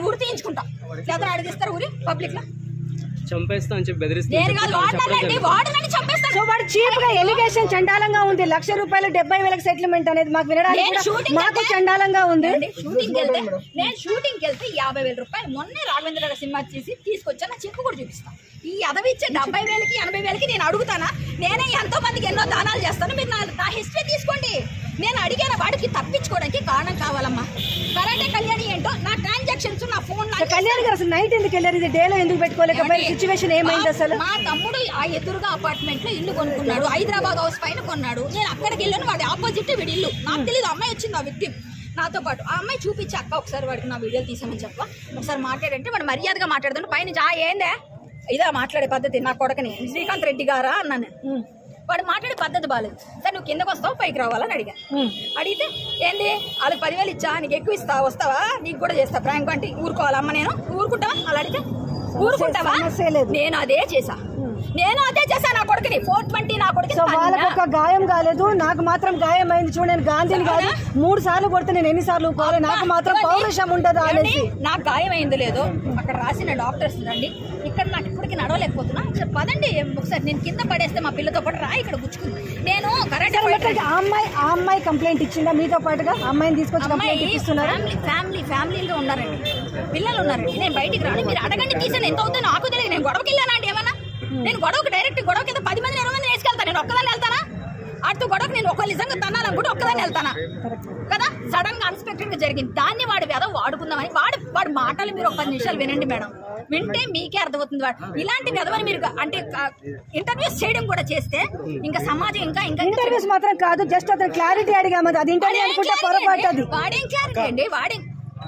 నేను ఊరి తీయించుకుంటా లేదా అడిగిస్తారు ఊరి పబ్లిక్ లో చంపేస్తా అని చెప్పి బెదిరిస్తే నేను కాదు వాడనండి వాడనని చంపేస్తాను సో వాడు చీప్ గా ఎలిగేషన్ చండాలంగా ఉంది లక్ష రూపాయలు డెబ్బై వేలకు సెటిల్మెంట్ అనేది మాకు వినడానికి నేను కూడా షూటింగ్ మాకు వెళ్తే- చండాలంగా ఉంది అండి, షూటింగ్ వెళ్తే నేను షూటింగ్ వెళ్తే యాభై వేల రూపాయలు మొన్నే రాఘవేంద్ర గారి సినిమా చేసి తీసుకొచ్చా నా చెక్కు కూడా చూపిస్తాను ఈ అదవి ఇచ్చే డెబ్బై వేలకి ఎనభై వేలకి నేను అడుగుతానా నేనే ఎంతో మందికి ఎన్నో దానాలు చేస్తాను మీరు నా నా హిస్టరీ తీసుకోండి నేను అడిగిన వాడికి తప్పించుకోవడానికి కారణం కావాలమ్మా కరాటే కళ్యాణి ఏంటో నా ట్రాన్సాక్షన్స్ నా ఫోన్ సో కళ్యాణ్ గారు అసలు నైట్ ఎందుకు వెళ్ళారు ఇది డేలో ఎందుకు పెట్టుకోలేకపోయారు సిచ్యువేషన్ ఏమైంది అసలు మా తమ్ముడు ఆ ఎదురుగా అపార్ట్మెంట్ లో ఇల్లు కొనుక్కున్నాడు హైదరాబాద్ హౌస్ పైన కొన్నాడు నేను అక్కడికి వెళ్ళాను వాడి ఆపోజిట్ వీడి ఇల్లు నాకు తెలియదు అమ్మాయి వచ్చింది ఆ వ్యక్తి నాతో పాటు ఆ అమ్మాయి చూపించి అక్క ఒకసారి వాడికి నా వీడియోలు తీసామని చెప్ప ఒకసారి మాట్లాడంటే వాడు మర్యాదగా మాట్లాడుతుంటే పైన ఆ ఏందే ఇదా మాట్లాడే పద్ధతి నా కొడకని శ్రీకాంత్ రెడ్డి గారా అన్నాను వాడు మాట్లాడే పద్ధతి బాగాలేదు సరే నువ్వు కిందకు వస్తావు పైకి రావాలని అడిగా అడిగితే ఏంది వాళ్ళకి పదివేలు ఇచ్చా నీకు ఎక్కువ ఇస్తా వస్తావా నీకు కూడా చేస్తా ప్రాంక్ అంటే ఊరుకోవాలమ్మ నేను ఊరుకుంటావా అలా అడిగితే ఊరుకుంటావా సమస్య లేదు. నేను అదే చేసా నేను అదే చేశా నా కొడుకుని ఫోర్ ట్వంటీ నా కొడుకు సో వాళ్ళకి ఒక గాయం కాలేదు నాకు మాత్రం గాయం అయింది చూడండి నేను గాంధీని కాదు మూడు సార్లు కొడితే నేను ఎన్ని సార్లు ఊరుకోవాలి నాకు మాత్రం పౌరుషం ఉంటుందా అనేసి నాకు గాయం అయింది లేదో అక్కడ రాసిన డాక్టర్స్ రండి ఇక్కడ నాకు ఇప్పటికి నడవలేకపోతున్నా ఒకసారి పదండి ఒకసారి నేను కింద పడేస్తే మా పిల్లతో పాటు రా ఇక్కడ గుచ్చుకుంది నేను కరెక్ట్ సరే, మొత్తానికి ఆ అమ్మాయి ఆ అమ్మాయి కంప్లైంట్ ఇచ్చిందా మీతో పాటుగా ఆ అమ్మాయిని తీసుకొచ్చి కంప్లైంట్ అమ్మాయి ఇప్పిస్తున్నారు ఫ్యామిలీ ఫ్యామిలీ ఫ్యామిలీలో ఉన్నారండి పిల్లలు ఉన్నారండి నేను బయటికి రాను మీరు అడగండి తీసాను ఎంత అవుతుందో నాకు తెలియదు నేను గొడవకి వెళ్ళానా అండి ఏమన్నా నేను గొడవకి డైరెక్ట్ గొడవ కింద పది మంది ఇరవై మంది వేసుకెళ్తాను నేను ఒక్కదాన్ని వెళ్తానా అటు గొడవకి నేను ఒకళ్ళు నిజంగా తన్నాలనుకుంటే ఒక్కదాన్ని వెళ్తానా కదా సడన్ గా అన్ఎక్స్పెక్టెడ్ గా జరిగింది దాన్ని వాడి వేద వాడుకుందామని వాడు వాడి మాటలు మీరు ఒక పది నిమిషాలు వినండి మేడం వింటే మీకే అర్థమవుతుంది వాడు ఇలాంటి విధవని మీరు అంటే ఇంటర్వ్యూస్ చేయడం కూడా చేస్తే ఇంకా సమాజం ఇంకా ఇంకా ఇంటర్వ్యూస్ మాత్రం కాదు జస్ట్ అతను క్లారిటీ అడిగాము అది ఇంటర్వ్యూ అనుకుంటే పొరపాటు అది వాడేం క్లారిటీ అండి వాడేం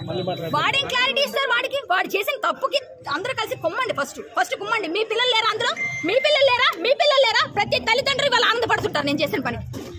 వాడేం క్లారిటీ ఇస్తారు వాడికి వాడు చేసిన తప్పుకి అందరూ కలిసి కుమ్మండి ఫస్ట్ ఫస్ట్ కుమ్మండి మీ పిల్లలు లేరా అందులో మీ పిల్లలు లేరా మీ పిల్లలు లేరా ప్రతి తల్లిదండ్రులు వాళ్ళు ఆనందపడుతుంటారు నేను చేసిన పని